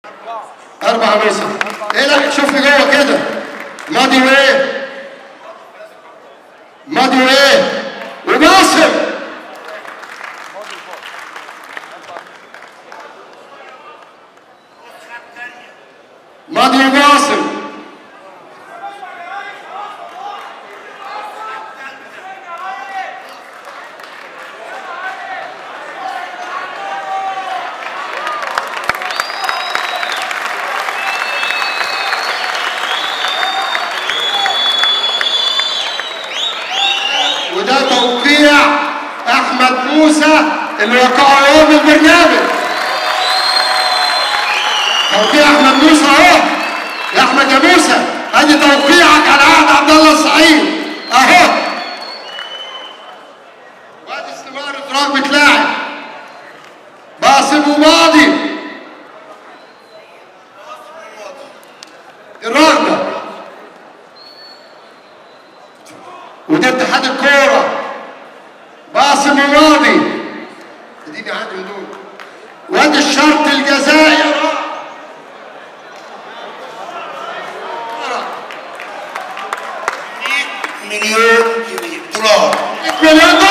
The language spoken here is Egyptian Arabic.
أربعة مصر إيه لا شوف لي جوه كده ماضي وإيه؟ ماضي وإيه؟ وناصر ماضي وناصر وده توقيع احمد موسى اللي وقعه يوم البرنامج توقيع احمد موسى اهو يا احمد يا موسى ادي توقيعك على عهد عبد الله السعيد اهو وادي استمرار ادراك بتلاعب باسم وماضي الرغبه وده اتحاد الكوره باسم وماضي اديني عادي من دول وادي الشرط الجزائي مليون جنيه دولار مليون